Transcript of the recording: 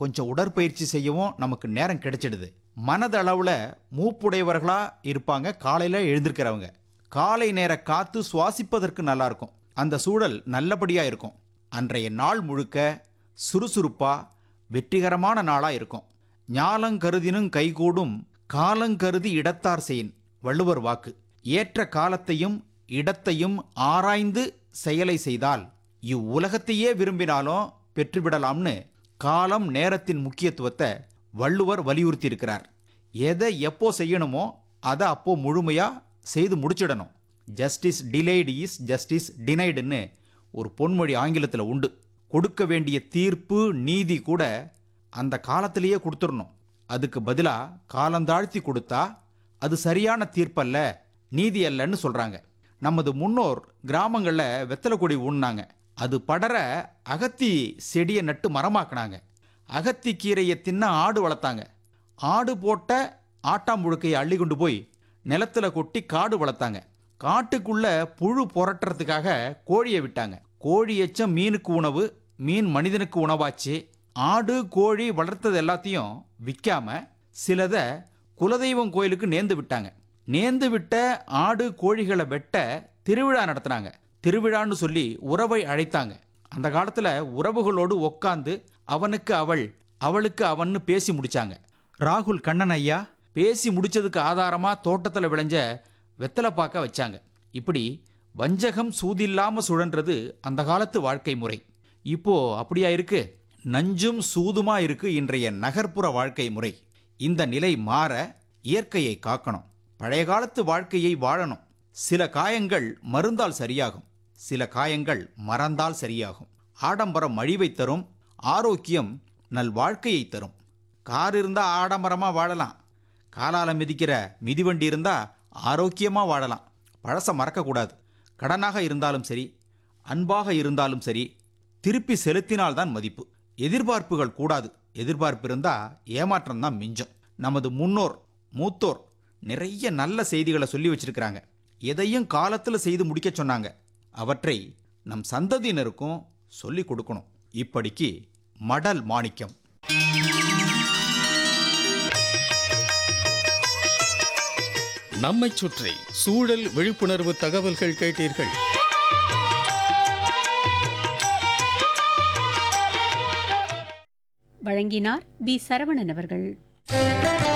கொஞ்சம் உடற்பயிற்சி செய்யவும் நமக்கு நேரம் கிடைச்சிடுது மனதளவில் மூப்புடையவர்களா இருப்பாங்க காலையில் எழுந்திருக்கிறவங்க காலை நேர காத்து சுவாசிப்பதற்கு நல்லா இருக்கும் அந்த சூழல் நல்லபடியாக இருக்கும் அன்றைய நாள் முழுக்க சுறுசுறுப்பா வெற்றிகரமான நாளாக இருக்கும் ஞாலங்கருதினும் கைகூடும் காலங்கருதி இடத்தார் செயின் வள்ளுவர் வாக்கு ஏற்ற காலத்தையும் இடத்தையும் ஆராய்ந்து செயலை செய்தால் இவ்வுலகத்தையே விரும்பினாலும் பெற்றுவிடலாம்னு காலம் நேரத்தின் முக்கியத்துவத்தை வள்ளுவர் வலியுறுத்தி இருக்கிறார் எதை எப்போ செய்யணுமோ அதை அப்போ முழுமையா செய்து முடிச்சிடணும் ஜஸ்டிஸ் டிலேடு இஸ் ஜஸ்டிஸ் டினைடுன்னு ஒரு பொன்மொழி ஆங்கிலத்தில் உண்டு கொடுக்க வேண்டிய தீர்ப்பு நீதி கூட அந்த காலத்திலேயே கொடுத்துடணும் அதுக்கு பதிலாக காலந்தாழ்த்தி கொடுத்தா அது சரியான தீர்ப்பல்ல நீதி அல்லன்னு சொல்கிறாங்க நமது முன்னோர் கிராமங்களில் வெத்தலை கொடி ஊன்னாங்க அது படர அகத்தி செடியை நட்டு மரமாக்குனாங்க அகத்தி கீரையை தின்ன ஆடு வளர்த்தாங்க ஆடு போட்ட ஆட்டாம்புழுக்கையை அள்ளி கொண்டு போய் நிலத்துல கொட்டி காடு வளர்த்தாங்க காட்டுக்குள்ள புழு புரட்டுறதுக்காக கோழியை விட்டாங்க கோழி எச்சம் மீனுக்கு உணவு மீன் மனிதனுக்கு உணவாச்சு ஆடு கோழி வளர்த்தது எல்லாத்தையும் விற்காம சிலதை குலதெய்வம் கோயிலுக்கு நேர்ந்து விட்டாங்க நேர்ந்து விட்ட ஆடு கோழிகளை வெட்ட திருவிழா நடத்தினாங்க திருவிழான்னு சொல்லி உறவை அழைத்தாங்க அந்த காலத்துல உறவுகளோடு உட்காந்து அவனுக்கு அவள் அவளுக்கு அவன்னு பேசி முடிச்சாங்க ராகுல் கண்ணன் ஐயா பேசி முடிச்சதுக்கு ஆதாரமா தோட்டத்துல விளைஞ்ச வெத்தலை பாக்க வச்சாங்க இப்படி வஞ்சகம் சூதில்லாம சுழன்றது அந்த காலத்து வாழ்க்கை முறை இப்போ அப்படியா இருக்கு நஞ்சும் சூதுமா இருக்கு இன்றைய நகர்ப்புற வாழ்க்கை முறை இந்த நிலை மாற இயற்கையை காக்கணும் பழைய காலத்து வாழ்க்கையை வாழணும் சில காயங்கள் மருந்தால் சரியாகும் சில காயங்கள் மறந்தால் சரியாகும் ஆடம்பரம் அழிவை தரும் ஆரோக்கியம் நல் வாழ்க்கையை தரும் கார் இருந்தா ஆடம்பரமா வாழலாம் காலால மிதிக்கிற மிதிவண்டி இருந்தா ஆரோக்கியமா வாழலாம் பழச மறக்கக்கூடாது கடனாக இருந்தாலும் சரி அன்பாக இருந்தாலும் சரி திருப்பி செலுத்தினால்தான் மதிப்பு எதிர்பார்ப்புகள் கூடாது எதிர்பார்ப்பு இருந்தா ஏமாற்றம் தான் மிஞ்சும் நமது முன்னோர் மூத்தோர் நிறைய நல்ல செய்திகளை சொல்லி வச்சிருக்கிறாங்க எதையும் காலத்துல செய்து முடிக்க சொன்னாங்க அவற்றை நம் சந்ததியினருக்கும் சொல்லி கொடுக்கணும் இப்படிக்கு மடல் மாணிக்கம் நம்மைச் சுற்றி சூழல் விழிப்புணர்வு தகவல்கள் கேட்டீர்கள் வழங்கினார் பி சரவணன் அவர்கள்